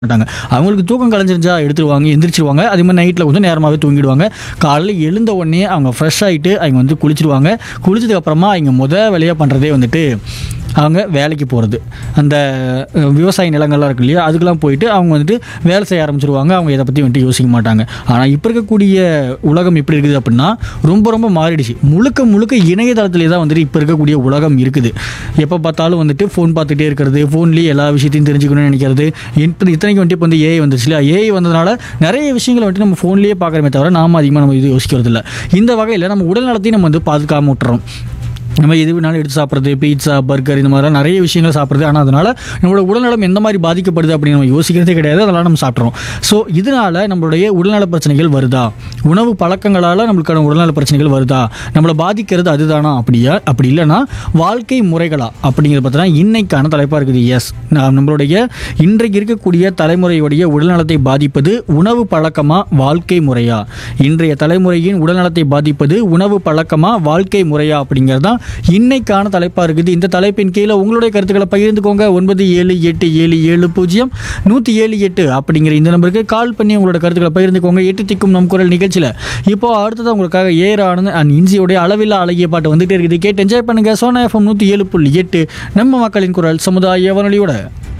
மாட்டாங்க அவங்களுக்கு தூக்கம் கலைஞ்சிருந்தா எடுத்துருவாங்க எந்திரிச்சிருவாங்க அதே மாதிரி நைட்டில் கொஞ்சம் நேரமாகவே தூங்கிடுவாங்க காலையில் எழுந்த உடனே அவங்க ஃப்ரெஷ் ஆகிட்டு அவங்க வந்து குளிச்சிருவாங்க குளிச்சதுக்கு அப்புறமா அவங்க முத வேலையாக பண்ணுறதே வந்துட்டு அவங்க வேலைக்கு போகிறது அந்த அஹ், விவசாய நிலங்கள்லாம் இருக்கு இல்லையா அதுக்கெல்லாம் போயிட்டு அவங்க வந்துட்டு வேலை செய்ய ஆரம்பிச்சிருவாங்க அவங்க இதை பற்றி வந்துட்டு யோசிக்க மாட்டாங்க ஆனால் இப்போ இருக்கக்கூடிய உலகம் எப்படி இருக்குது அப்படின்னா ரொம்ப ரொம்ப மாறிடுச்சு முழுக்க முழுக்க இணையதளத்திலே தான் வந்துட்டு இப்போ இருக்கக்கூடிய உலகம் இருக்குது எப்போ பார்த்தாலும் வந்துட்டு ஃபோன் பார்த்துட்டே இருக்கிறது ஃபோன்லேயே எல்லா விஷயத்தையும் தெரிஞ்சுக்கணும்னு நினைக்கிறது இத்தனை இத்தனைக்கு வந்துட்டு இப்போ வந்து ஏஐ வந்துச்சு இல்லையா ஏஐ வந்ததுனால நிறைய விஷயங்களை வந்துட்டு நம்ம ஃபோன்லேயே பார்க்குறமே தவிர நாம அதிகமாக நம்ம இது யோசிக்கிறது இல்லை இந்த வகையில் நம்ம உடல் நலத்தையும் நம்ம வந்து பாதுகாம விட்டுறோம் நம்ம எது வேணாலும் எடுத்து சாப்பிட்றது பீட்சா பர்கர் இந்த மாதிரிலாம் நிறைய விஷயங்கள் சாப்பிட்றது ஆனால் அதனால் நம்மளோட உடல்நலம் எந்த மாதிரி பாதிக்கப்படுது அப்படின்னு நம்ம யோசிக்கிறதே கிடையாது அதெல்லாம் நம்ம சாப்பிட்றோம் ஸோ இதனால நம்மளுடைய உடல்நல பிரச்சனைகள் வருதா உணவு பழக்கங்களால் நம்மளுக்கான உடல்நல பிரச்சனைகள் வருதா நம்மளை பாதிக்கிறது அதுதானா அப்படியா அப்படி இல்லைன்னா வாழ்க்கை முறைகளா அப்படிங்கிறத பார்த்தீங்கன்னா இன்னைக்கான தலைப்பாக இருக்குது எஸ் நம்மளுடைய இன்றைக்கு இருக்கக்கூடிய தலைமுறையுடைய உடல்நலத்தை பாதிப்பது உணவு பழக்கமா வாழ்க்கை முறையா இன்றைய தலைமுறையின் உடல்நலத்தை பாதிப்பது உணவு பழக்கமா வாழ்க்கை முறையா அப்படிங்கிறது தான் இன்னைக்கான தலைப்பாக இருக்குது இந்த தலைப்பின் கீழே உங்களுடைய கருத்துக்களை பகிர்ந்துக்கோங்க ஒன்பது ஏழு எட்டு ஏழு ஏழு பூஜ்ஜியம் நூற்றி ஏழு எட்டு அப்படிங்கிற இந்த நம்பருக்கு கால் பண்ணி உங்களோட கருத்துக்களை பகிர்ந்துக்கோங்க எட்டு திக்கும் நம் குரல் நிகழ்ச்சியில் இப்போ அடுத்தது உங்களுக்காக ஏர் ஆனந்த் அண்ட் இன்சியோடைய அளவில்லா அழகிய பாட்டு வந்துட்டே இருக்குது கேட்டு என்ஜாய் பண்ணுங்க சோனா எஃப்எம் நூற்றி ஏழு புள்ளி எட்டு நம்ம மக்களின் குரல் சமுதாய வானொலியோட